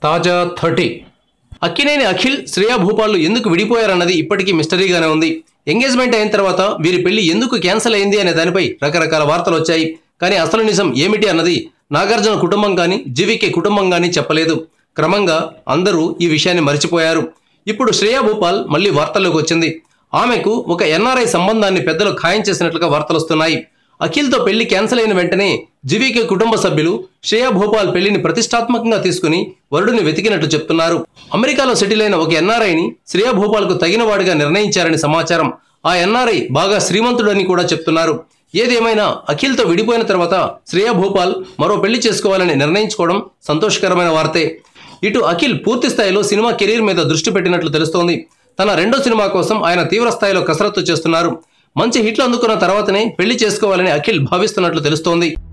తాజా థర్టీ అక్కినేని అఖిల్ శ్రేయా భూపాల్ ఎందుకు విడిపోయారన్నది ఇప్పటికీ మిస్టరీగానే ఉంది ఎంగేజ్మెంట్ అయిన తర్వాత వీరి పెళ్లి ఎందుకు క్యాన్సిల్ అయింది అనే దానిపై రకరకాల వార్తలు వచ్చాయి కానీ అసలు నిజం ఏమిటి అన్నది నాగార్జున కుటుంబం కానీ జీవికే కుటుంబం కానీ చెప్పలేదు క్రమంగా అందరూ ఈ విషయాన్ని మర్చిపోయారు ఇప్పుడు శ్రేయా భూపాల్ మళ్ళీ వార్తల్లోకి వచ్చింది ఆమెకు ఒక ఎన్ఆర్ఐ సంబంధాన్ని పెద్దలు ఖాయం చేసినట్లుగా వార్తలు వస్తున్నాయి అఖిల్తో పెళ్లి క్యాన్సిల్ అయిన వెంటనే జీవికే కుటుంబ సభ్యులు శ్రేయా భోపాల్ పెళ్లిని ప్రతిష్టాత్మకంగా తీసుకుని వరుడిని వెతికినట్లు చెప్తున్నారు అమెరికాలో సెటిల్ అయిన ఒక ఎన్ఆర్ఐని శ్రేయా భోపాల్కు తగిన వాడిగా నిర్ణయించారని సమాచారం ఆ ఎన్ఆర్ఐ బాగా శ్రీమంతుడని కూడా చెప్తున్నారు ఏదేమైనా అఖిల్తో విడిపోయిన తర్వాత శ్రేయా భోపాల్ మరో పెళ్లి చేసుకోవాలని నిర్ణయించుకోవడం సంతోషకరమైన వార్తే ఇటు అఖిల్ పూర్తి స్థాయిలో సినిమా కెరీర్ మీద దృష్టి పెట్టినట్లు తెలుస్తోంది తన రెండో సినిమా కోసం ఆయన తీవ్ర స్థాయిలో కసరత్తు చేస్తున్నారు మంచి హిట్లు అందుకున్న తర్వాతనే పెళ్లి చేసుకోవాలని అఖిల్ భావిస్తున్నట్లు తెలుస్తోంది